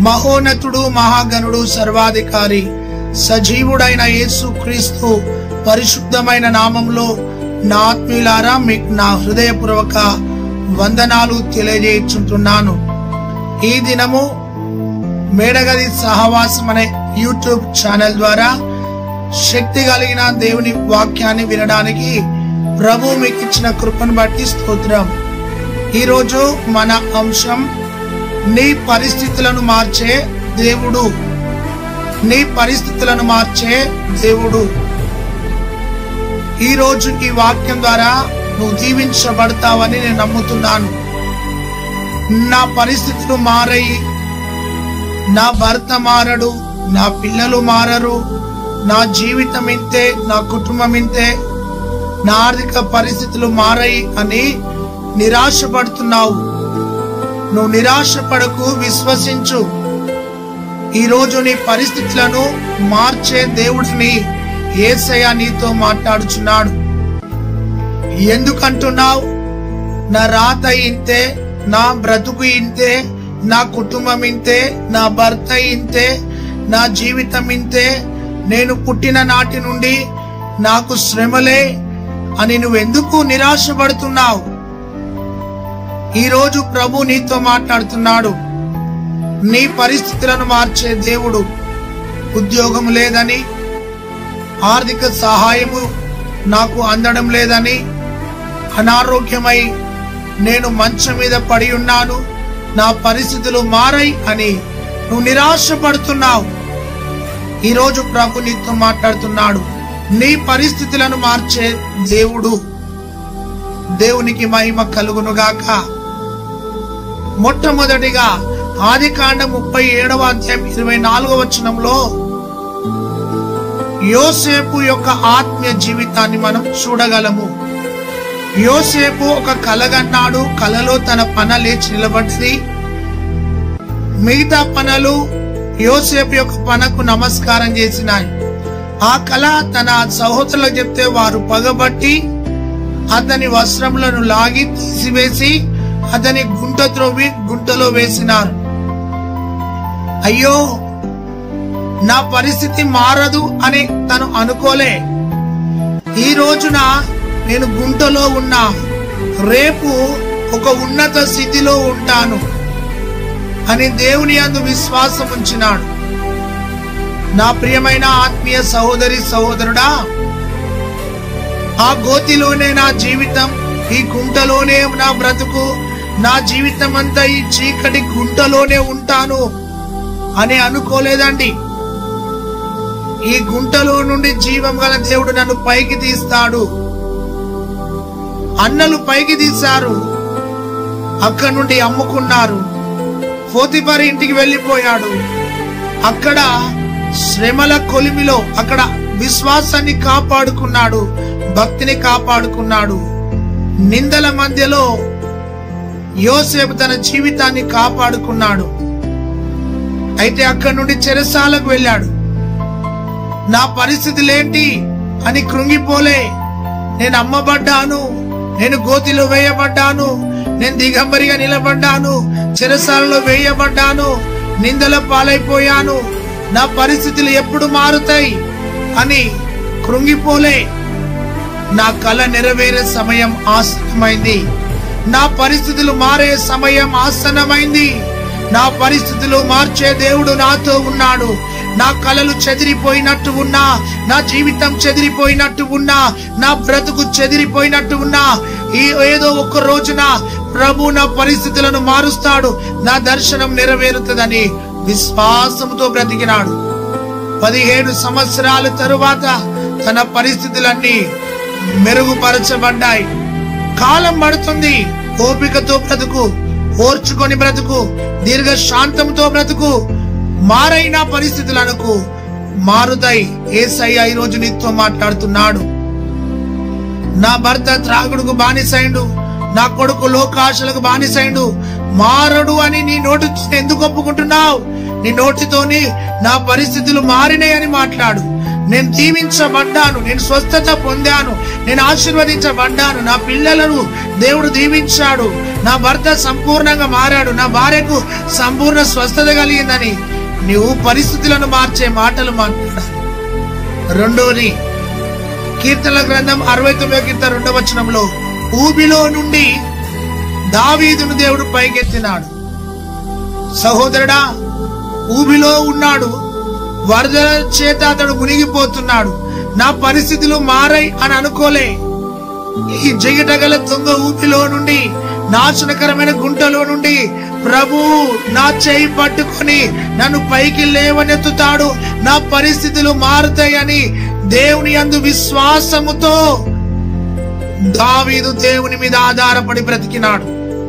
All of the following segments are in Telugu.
మహోన్నతుడు మహాగణుడు సర్వాధికారి సజీవుడైన యేసు క్రీస్తు పరిశుద్ధమైన నామంలో నా ఆత్మీయులారా మీకు నా హృదయపూర్వక వందనాలు తెలియజేయుచుంటున్నాను ఈ దినము మేడగది సహవాసం అనే యూట్యూబ్ ఛానల్ ద్వారా శక్తి కలిగిన దేవుని వాక్యాన్ని వినడానికి ప్రభు మీకు ఇచ్చిన కృపను బట్టి స్తోత్రం ఈరోజు మన అంశం నీ పరిస్థితులను మార్చే దేవుడు నీ పరిస్థితులను మార్చే దేవుడు ఈ రోజు ఈ వాక్యం ద్వారా నువ్వు దీవించబడతావని నేను నమ్ముతున్నాను నా పరిస్థితులు మారయి నా భర్త మారడు నా పిల్లలు మారరు నా జీవితం ఇంతే నా కుటుంబం ఇంతే నా ఆర్థిక పరిస్థితులు మారయి అని నిరాశపడుతున్నావు నువ్వు నిరాశపడకు విశ్వసించు ఈ రోజు నీ పరిస్థితులను మార్చే దేవుడిని ఏసయ్య నీతో మాట్లాడుచున్నాడు ఎందుకంటున్నావు నా రాత ఇంతే నా బ్రతుకు ఇంతే నా కుటుంబం ఇంతే నా భర్త ఇంతే నా జీవితం ఇంతే నేను పుట్టిన నాటి నుండి నాకు శ్రమలే అని నువ్వెందుకు నిరాశపడుతున్నావు ఈరోజు ప్రభు నీతో మాట్లాడుతున్నాడు నీ పరిస్థితులను మార్చే దేవుడు ఉద్యోగం లేదని ఆర్థిక సహాయము నాకు అందడం లేదని అనారోగ్యమై నేను మంచం మీద పడి ఉన్నాను నా పరిస్థితులు మారై అని నువ్వు నిరాశపడుతున్నావు ఈరోజు ప్రభు నీతో మాట్లాడుతున్నాడు నీ పరిస్థితులను మార్చే దేవుడు దేవునికి మహిమ కలుగునుగాక మొట్టమొదటిగా ఆది కాండ ముప్పై ఏడవ అధ్యాయం ఇరవై నాలుగవ వచనంలో యోసేపు యొక్క ఆత్మీయ జీవితాన్ని మనం చూడగలము యోసేపు ఒక కలగన్నాడు కలలో తన పన లేచి నిలబడింది మిగతా పనలు యోసేపు యొక్క పనకు నమస్కారం చేసినాయి ఆ కళ తన సహోదరులకు చెప్తే వారు పగబట్టి అతని వస్త్రములను లాగి తీసివేసి అతని గుంట త్రోవి గుంటలో వేసినారు అయ్యో నా పరిస్థితి మారదు అని తను అనుకోలే ఈ రోజున నేను గుంటలో ఉన్నా రేపు ఒక ఉన్నత స్థితిలో ఉంటాను అని దేవుని అందు విశ్వాసం ఉంచినాడు నా ప్రియమైన ఆత్మీయ సహోదరి సహోదరుడా ఆ గోతిలోనే నా జీవితం ఈ గుంటలోనే నా బ్రతుకు నా జీవితం అంతా ఈ చీకటి గుంటలోనే ఉంటాను అని అనుకోలేదండి ఈ గుంటలో నుండి జీవం గల దేవుడు నన్ను పైకి తీస్తాడు అన్నలు పైకి తీశారు అక్కడి నుండి అమ్ముకున్నారు పోతిపరి ఇంటికి వెళ్ళిపోయాడు అక్కడ శ్రమల కొలిమిలో అక్కడ విశ్వాసాన్ని కాపాడుకున్నాడు భక్తిని కాపాడుకున్నాడు నిందల మధ్యలో యోసేపు తన జీవితాన్ని కాపాడుకున్నాడు అయితే అక్కడి నుండి చెరసాలకు వెళ్ళాడు నా పరిస్థితులేంటి అని కృంగిపోలే నేను అమ్మబడ్డాను నేను గోతిలో వేయబడ్డాను నేను దిగంబరిగా నిలబడ్డాను చెరసాలలో వేయబడ్డాను నిందల పాలైపోయాను నా పరిస్థితులు ఎప్పుడు మారుతాయి అని కృంగిపోలే నా కళ నెరవేరే సమయం ఆసన్నమైంది నా పరిస్థితులు మారే సమయం ఆసన్నమైంది నా పరిస్థితులు మార్చే దేవుడు నాతో ఉన్నాడు నా కలలు చెదిరిపోయినట్టు ఉన్నా నా జీవితం చెదిరిపోయినట్టు ఉన్నా నా బ్రతుకు చెదిరిపోయినట్టు ఉన్నా ఈ ఏదో ఒక రోజున ప్రభు నా పరిస్థితులను మారుస్తాడు నా దర్శనం నెరవేరుతుందని విశ్వాసంతో బ్రతికినాడు పదిహేడు సంవత్సరాల తరువాత తన పరిస్థితులన్నీ మెరుగుపరచబడ్డాయి కాలం పడుతుంది ఓపికతో బ్రతుకు ఓర్చుకొని బ్రతుకు దీర్ఘ శాంతంతో బ్రతుకు మారైన పరిస్థితులకు మారుతాయి ఏసయ్య ఈ రోజు నీతో మాట్లాడుతున్నాడు నా భర్త త్రాగుడుకు బానిసైండు నా కొడుకు లోకాశలకు బానిసైండు మారడు అని నీ నోటి ఎందుకు ఒప్పుకుంటున్నావు నీ నోటితోని నా పరిస్థితులు మారినాయని మాట్లాడు నేను దీవించబడ్డాను నేను స్వస్థత పొందాను నేను ఆశీర్వదించబడ్డాను నా పిల్లలను దేవుడు దీవించాడు నా భర్త సంపూర్ణంగా మారాడు నా భార్యకు సంపూర్ణ స్వస్థత కలిగిందని నీవు పరిస్థితులను మార్చే మాటలు మాట్లాడాలి రెండోది కీర్తన గ్రంథం అరవై తొమ్మిదో కీర్తన రెండవ వచనంలో ఊబిలో నుండి దావీదును దేవుడు పైకెత్తినాడు సహోదరుడా ఊబిలో ఉన్నాడు వరదల చేత అతడు మునిగిపోతున్నాడు నా పరిస్థితులు మారాయి అని అనుకోలే ఈ జగిటగల దొంగ ఊపిలో నుండి నాశనకరమైన గుంటలో నుండి ప్రభు నా చేయి పట్టుకొని నన్ను పైకి లేవనెత్తుతాడు నా పరిస్థితులు మారుతాయని దేవుని అందు విశ్వాసముతో దావీదు దేవుని మీద ఆధారపడి బ్రతికినాడు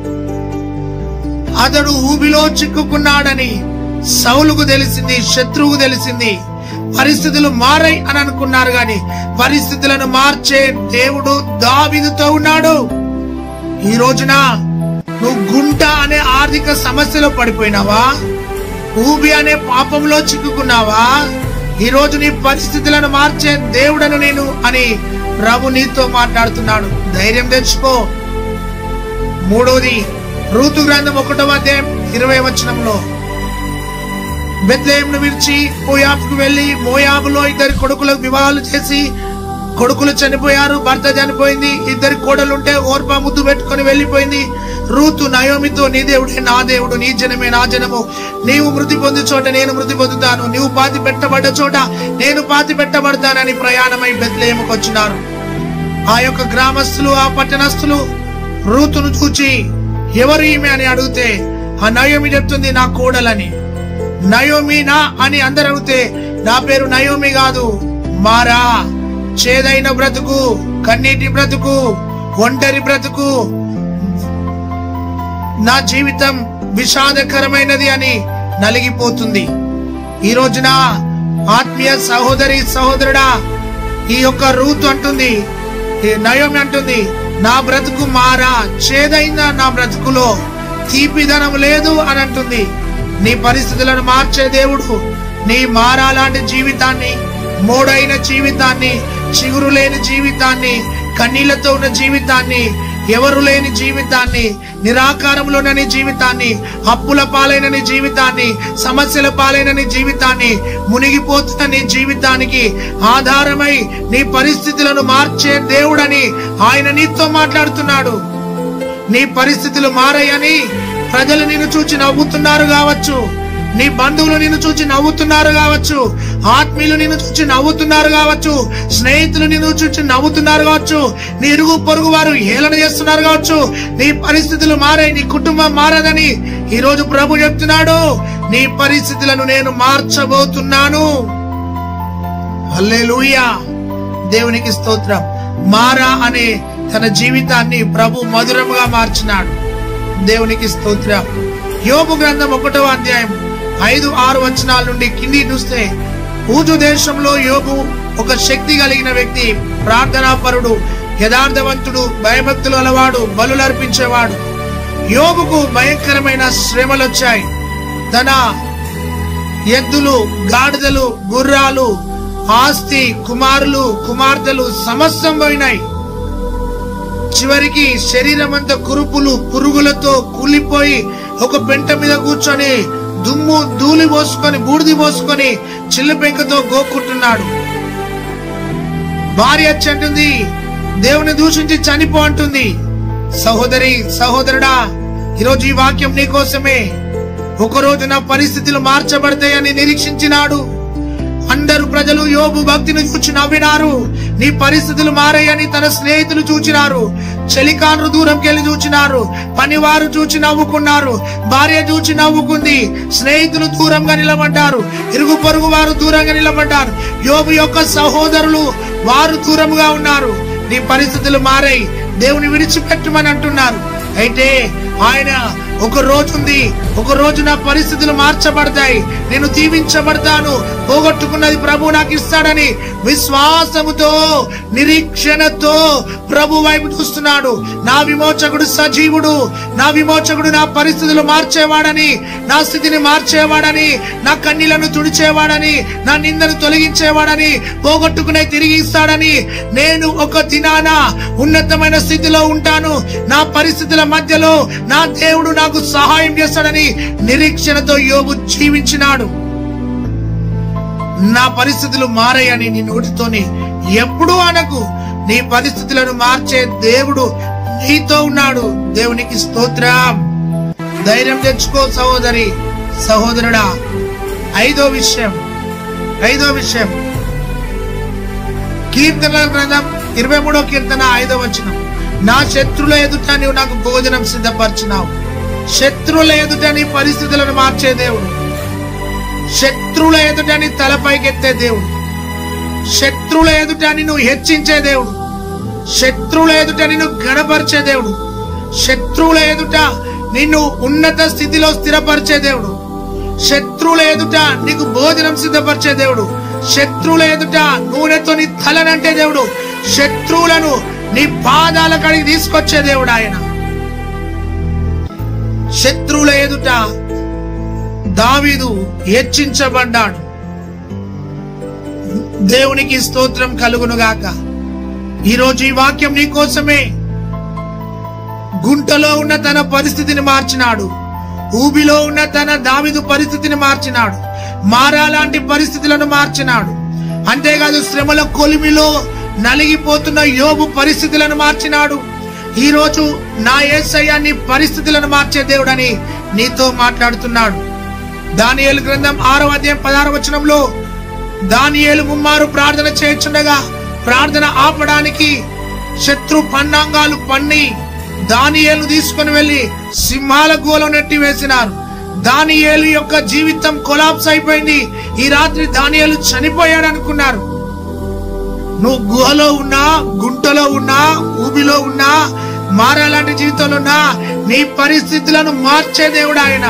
అతడు ఊబిలో చిక్కుకున్నాడని సౌలుకు తెలిసింది శత్రువుకు తెలిసింది పరిస్థితులు మారాయి అని అనుకున్నారు గాని పరిస్థితులను మార్చే దేవుడు దావీదుతో ఉన్నాడు ఈ రోజున నువ్వు గుంట అనే ఆర్థిక సమస్యలో పడిపోయినావా ఊబి అనే పాపంలో చిక్కుకున్నావా ఈ రోజు నీ పరిస్థితులను మార్చే దేవుడను నేను అని ప్రభు నీతో మాట్లాడుతున్నాడు ధైర్యం తెచ్చుకో మూడోది ఋతు గ్రంథం ఒకటవ అధ్యాయం ఇరవై వచనంలో బెత్లేయంను విడిచి మోయాబుకు వెళ్లి మోయాబులో ఇద్దరి కొడుకులకు వివాహాలు చేసి కొడుకులు చనిపోయారు భర్త చనిపోయింది ఇద్దరి కోడలుంటే ఓర్పా ముద్దు పెట్టుకొని వెళ్లిపోయింది రూతు నయోమితో నీ దేవుడే నా దేవుడు నీ జనమే నా జనము నీవు మృతి పొందు చోట నేను మృతి పొందుతాను నీవు పాతి పెట్టబడ్డ చోట నేను పాతి పెట్టబడతానని ప్రయాణమై బెత్లేయముకు వచ్చినారు ఆ యొక్క గ్రామస్తులు ఆ పట్టణస్తులు రూతును చూచి ఎవరు ఈమె అని అడిగితే ఆ నయోమి చెప్తుంది నా కోడలని నయోమి నా అని అందరు అడిగితే నా పేరు నయోమి కాదు మారా చేదైన బ్రతుకు కన్నీటి బ్రతుకు ఒంటరి బ్రతుకు నా జీవితం విషాదకరమైనది అని నలిగిపోతుంది ఈ రోజున ఆత్మీయ సహోదరి సహోదరుడా ఈ యొక్క రూతు అంటుంది ఈ నయోమి అంటుంది నా బ్రతుకు మారా చేదైందా నా బ్రతుకులో తీపిదనం లేదు అని అంటుంది నీ పరిస్థితులను మార్చే దేవుడు నీ మారా లాంటి జీవితాన్ని మోడైన జీవితాన్ని చిగురు లేని జీవితాన్ని కన్నీళ్లతో ఉన్న జీవితాన్ని ఎవరు లేని జీవితాన్ని నిరాకారంలోనని జీవితాన్ని అప్పుల పాలైన నీ జీవితాన్ని సమస్యల పాలైన నీ జీవితాన్ని మునిగిపోతున్న నీ జీవితానికి ఆధారమై నీ పరిస్థితులను మార్చే దేవుడని ఆయన నీతో మాట్లాడుతున్నాడు నీ పరిస్థితులు మారాయని ప్రజలు నిన్ను చూచి నవ్వుతున్నారు కావచ్చు నీ బంధువులు నిన్ను చూచి నవ్వుతున్నారు కావచ్చు ఆత్మీయులు నిన్ను చూచి నవ్వుతున్నారు కావచ్చు స్నేహితులు నిన్ను చూచి నవ్వుతున్నారు కావచ్చు నీ ఇరుగు పొరుగు వారు హేళన చేస్తున్నారు కావచ్చు నీ పరిస్థితులు మారాయి నీ కుటుంబం మారదని ఈ రోజు ప్రభు చెప్తున్నాడు నీ పరిస్థితులను నేను మార్చబోతున్నాను హల్లెలూయా దేవునికి స్తోత్రం మారా అనే తన జీవితాన్ని ప్రభు మధురముగా మార్చినాడు దేవునికి స్తోత్రం యోబు గ్రంథం ఒకటవ అధ్యాయం ఐదు ఆరు వచనాల నుండి కింది చూస్తే ఊజు దేశంలో యోబు ఒక శక్తి కలిగిన వ్యక్తి ప్రార్థనాపరుడు యథార్థవంతుడు భయభక్తులు అలవాడు బలులు అర్పించేవాడు యోబుకు భయంకరమైన శ్రమలు వచ్చాయి తన ఎద్దులు గాడిదలు గుర్రాలు ఆస్తి కుమారులు కుమార్తెలు సమస్తం పోయినాయి చివరికి శరీరం అంతా కురుపులు పురుగులతో కూలిపోయి ఒక పెంట మీద కూర్చొని దుమ్ము ధూళి పోసుకొని బూడిది పోసుకొని చిల్లు పెంకతో గోక్కుంటున్నాడు భార్య వచ్చి అంటుంది దేవుని దూషించి చనిపో అంటుంది సహోదరి సహోదరుడా ఈరోజు ఈ వాక్యం నీకోసమే ఒకరోజు నా పరిస్థితులు మార్చబడతాయని నిరీక్షించినాడు అందరు ప్రజలు యోబు భక్తిని చూచి నవ్వినారు నీ పరిస్థితులు మారాయని తన స్నేహితులు చూచినారు చలికాన్రు దూరంకి వెళ్ళి చూచినారు పనివారు చూచి నవ్వుకున్నారు భార్య చూచి నవ్వుకుంది స్నేహితులు దూరంగా నిలబడ్డారు ఇరుగు పొరుగు వారు దూరంగా నిలబడ్డారు యోబు యొక్క సహోదరులు వారు దూరంగా ఉన్నారు నీ పరిస్థితులు మారాయి దేవుని విడిచిపెట్టమని అంటున్నారు అయితే ఆయన ఒక రోజు ఉంది ఒక రోజు నా పరిస్థితులు మార్చబడతాయి నేను దీవించబడతాను పోగొట్టుకున్నది ప్రభు నాకు ఇస్తాడని విశ్వాసముతో నిరీక్షణతో ప్రభు వైపు చూస్తున్నాడు నా విమోచకుడు సజీవుడు నా విమోచకుడు నా పరిస్థితులు మార్చేవాడని నా స్థితిని మార్చేవాడని నా కన్నీళ్లను తుడిచేవాడని నా నిందను తొలగించేవాడని పోగొట్టుకునే తిరిగి ఇస్తాడని నేను ఒక దినాన ఉన్నతమైన స్థితిలో ఉంటాను నా పరిస్థితుల మధ్యలో నా దేవుడు నాకు సహాయం చేస్తాడని నిరీక్షణతో యోగు జీవించినాడు నా పరిస్థితులు మారాయని నీ నోటితోని ఎప్పుడూ అనకు నీ పరిస్థితులను మార్చే దేవుడు నీతో ఉన్నాడు దేవునికి స్తోత్రం ధైర్యం తెచ్చుకో సహోదరి సహోదరుడా ఐదో విషయం ఐదో విషయం కీర్తనల గ్రంథం ఇరవై మూడో కీర్తన ఐదో వచనం నా శత్రుల ఎదుట నీవు నాకు భోజనం సిద్ధపరిచినావు శత్రువుల ఎదుట నీ పరిస్థితులను మార్చే దేవుడు శత్రువుల ఎదుట నీ తలపైకెత్తే దేవుడు శత్రువుల ఎదుట నిన్ను హెచ్చించే దేవుడు శత్రువుల ఎదుట నిన్ను గణపరిచే దేవుడు శత్రువుల ఎదుట నిన్ను ఉన్నత స్థితిలో స్థిరపరిచే దేవుడు శత్రువుల ఎదుట నీకు భోజనం సిద్ధపరిచే దేవుడు శత్రువుల ఎదుట నూనెతో నీ తలనంటే దేవుడు శత్రువులను నీ పాదాల కడిగి తీసుకొచ్చే దేవుడు ఆయన శత్రువుల ఎదుట దావీదు హెచ్చించబడ్డాడు దేవునికి స్తోత్రం కలుగునుగాక ఈరోజు ఈ వాక్యం నీ కోసమే గుంటలో ఉన్న తన పరిస్థితిని మార్చినాడు ఊబిలో ఉన్న తన దావిదు పరిస్థితిని మార్చినాడు మారా లాంటి పరిస్థితులను మార్చినాడు అంతేకాదు శ్రమల కొలిమిలో నలిగిపోతున్న యోబు పరిస్థితులను మార్చినాడు ఈ రోజు నా ఏసయ్య నీ పరిస్థితులను మార్చే దేవుడని నీతో మాట్లాడుతున్నాడు దానియేలు గ్రంథం ఆరో అధ్యాయం పదహారు వచనంలో దానియేలు ముమ్మారు ప్రార్థన చేయుచుండగా ప్రార్థన ఆపడానికి శత్రు పన్నాంగాలు పన్ని దానియేలు తీసుకుని వెళ్లి సింహాల గోలో నెట్టి వేసినారు దానియేలు యొక్క జీవితం కొలాప్స్ అయిపోయింది ఈ రాత్రి దానియేలు చనిపోయాడు అనుకున్నారు నువ్వు గుహలో ఉన్నా గుంటలో ఉన్నా ఊబిలో ఉన్నా మారాలాంటి జీవితంలో ఉన్నా నీ పరిస్థితులను మార్చే దేవుడు ఆయన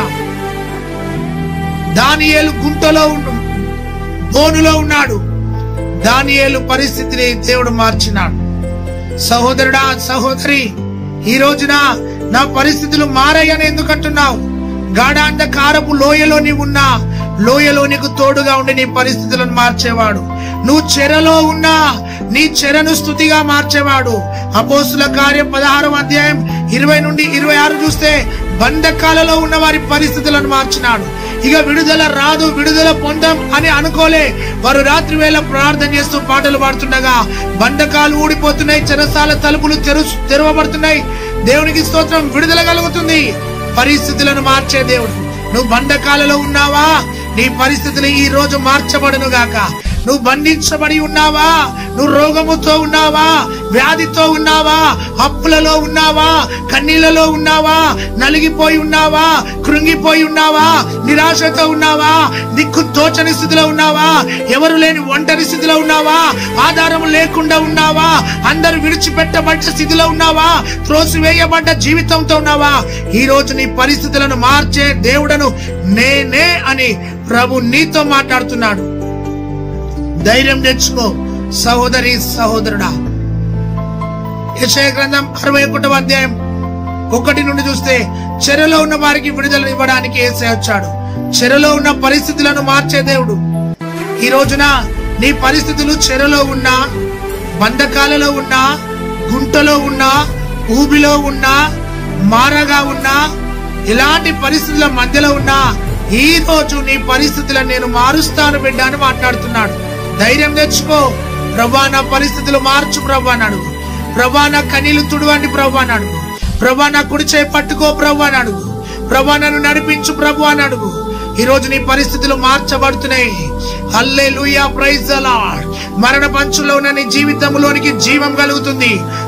దానియేలు గుంటలో ఉన్న బోనులో ఉన్నాడు దానియేలు పరిస్థితిని దేవుడు మార్చినాడు సహోదరుడా సహోదరి ఈ రోజున నా పరిస్థితులు మారాయని ఎందుకంటున్నావు గాఢాంధకారపు లోయలో నీవున్నా లోయలో నీకు తోడుగా ఉండి నీ పరిస్థితులను మార్చేవాడు నువ్వు చెరలో ఉన్నా నీ చెరను స్థుతిగా మార్చేవాడు అపోస్తుల కార్యం పదహారవ అధ్యాయం ఇరవై నుండి ఇరవై ఆరు చూస్తే బంధకాలలో ఉన్న వారి పరిస్థితులను మార్చినాడు ఇక విడుదల రాదు విడుదల పొందం అని అనుకోలే వారు రాత్రి వేళ ప్రార్థన చేస్తూ పాటలు పాడుతుండగా బంధకాలు ఊడిపోతున్నాయి చెరసాల తలుపులు తెరు తెరవబడుతున్నాయి దేవునికి స్తోత్రం విడుదల కలుగుతుంది పరిస్థితులను మార్చే దేవుడు నువ్వు బంధకాలలో ఉన్నావా నీ పరిస్థితులు ఈ రోజు మార్చబడును గాక నువ్వు బంధించబడి ఉన్నావా నువ్వు రోగముతో ఉన్నావా వ్యాధితో ఉన్నావా అప్పులలో ఉన్నావా కన్నీళ్లలో ఉన్నావా నలిగిపోయి ఉన్నావా కృంగిపోయి ఉన్నావా నిరాశతో ఉన్నావా దిక్కు తోచని స్థితిలో ఉన్నావా ఎవరు లేని ఒంటరి స్థితిలో ఉన్నావా ఆధారం లేకుండా ఉన్నావా అందరు విడిచిపెట్టబడ్డ స్థితిలో ఉన్నావా త్రోసివేయబడ్డ జీవితంతో ఉన్నావా ఈ రోజు నీ పరిస్థితులను మార్చే దేవుడను నేనే అని ప్రభు నీతో మాట్లాడుతున్నాడు ధైర్యం తెచ్చుకో సహోదరి సహోదరుడా యెషయా గ్రంథం అరవై ఒకటవ అధ్యాయం ఒకటి నుండి చూస్తే చెరలో ఉన్న వారికి విడుదల ఇవ్వడానికి ఏసే వచ్చాడు చెరలో ఉన్న పరిస్థితులను మార్చే దేవుడు ఈ రోజున నీ పరిస్థితులు చెరలో ఉన్నా బంధకాలలో ఉన్నా గుంటలో ఉన్నా ఊబిలో ఉన్నా మారగా ఉన్నా ఇలాంటి పరిస్థితుల మధ్యలో ఉన్నా ఈ రోజు నీ పరిస్థితులను నేను మారుస్తాను బిడ్డ అని మాట్లాడుతున్నాడు ధైర్యం తెచ్చుకో ప్రభా నా పరిస్థితులు మార్చు ప్రభా అని అడుగు ప్రభా నా కనీలు తుడవండి ప్రభా అని అడుగు ప్రభా నా కుడి చేయి పట్టుకో ప్రభు అని అడుగు ప్రభా నన్ను నడిపించు ప్రభు అని అడుగు ఈ రోజు నీ పరిస్థితులు మార్చబడుతున్నాయి హల్లే లూయా ప్రైజ్ అలాడ్ మరణ పంచులో ఉన్న నీ జీవితంలోనికి జీవం కలుగుతుంది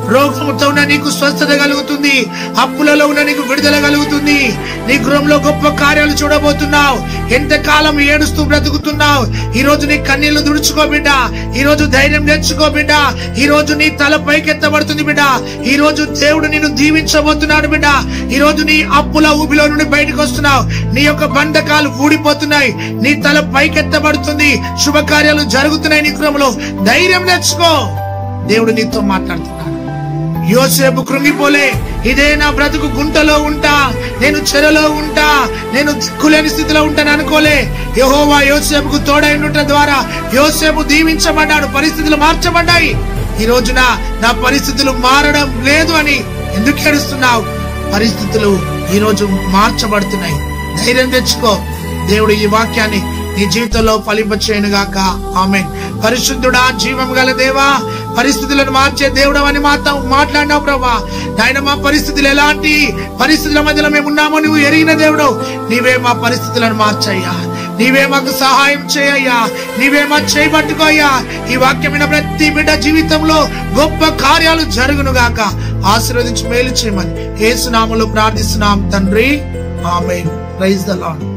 రోగంతో ఉన్న నీకు స్వస్థత కలుగుతుంది అప్పులలో ఉన్న నీకు విడుదల కలుగుతుంది నీ గృహంలో గొప్ప కార్యాలు చూడబోతున్నావు ఎంతకాలం ఏడుస్తూ బ్రతుకుతున్నావు ఈ రోజు నీ కన్నీళ్లు దుడుచుకో బిడ్డ ఈ రోజు ధైర్యం తెచ్చుకో బిడ్డ ఈ రోజు నీ తల పైకెత్తబడుతుంది బిడ్డ ఈ రోజు దేవుడు నిన్ను దీవించబోతున్నాడు బిడ్డ ఈ రోజు నీ అప్పుల ఊబిలో నుండి బయటకు వస్తున్నావు నీ యొక్క బంధకాలు ఊడిపోతున్నాయి నీ తల పైకెత్తబడుతుంది శుభకార్యాలు జరుగుతున్నాయి నీ గృహంలో ధైర్యం తెచ్చుకో దేవుడు నీతో మాట్లాడుతున్నాడు యోసేపు కృంగిపోలే ఇదే నా బ్రతుకు గుంటలో ఉంటా నేను చెరలో ఉంటా నేను దిక్కులేని స్థితిలో ఉంటాను అనుకోలే యహోవా యోసేపుకు తోడై ఉండటం ద్వారా యోసేపు దీవించబడ్డాడు పరిస్థితులు మార్చబడ్డాయి ఈ రోజున నా పరిస్థితులు మారడం లేదు అని ఎందుకు ఏడుస్తున్నావు పరిస్థితులు ఈ రోజు మార్చబడుతున్నాయి ధైర్యం తెచ్చుకో దేవుడు ఈ వాక్యాన్ని నీ జీవితంలో ఫలింపచేయను గాక ఆమె పరిశుద్ధుడా జీవం గల దేవా పరిస్థితులను మార్చే దేవుడు అని మాత్రం మాట్లాడినావు ప్రభా నాయన మా పరిస్థితులు ఎలాంటి పరిస్థితుల మధ్యలో మేము ఉన్నామో నువ్వు ఎరిగిన దేవుడు నీవే మా పరిస్థితులను మార్చయ్యా నీవే మాకు సహాయం చేయయ్యా నీవే మా చేయబట్టుకోయ్యా ఈ వాక్యమైన ప్రతి బిడ్డ జీవితంలో గొప్ప కార్యాలు జరుగును గాక ఆశీర్వదించి మేలు చేయమని ఏసునామలో ప్రార్థిస్తున్నాం తండ్రి ఆమె ప్రైజ్ ద లాడ్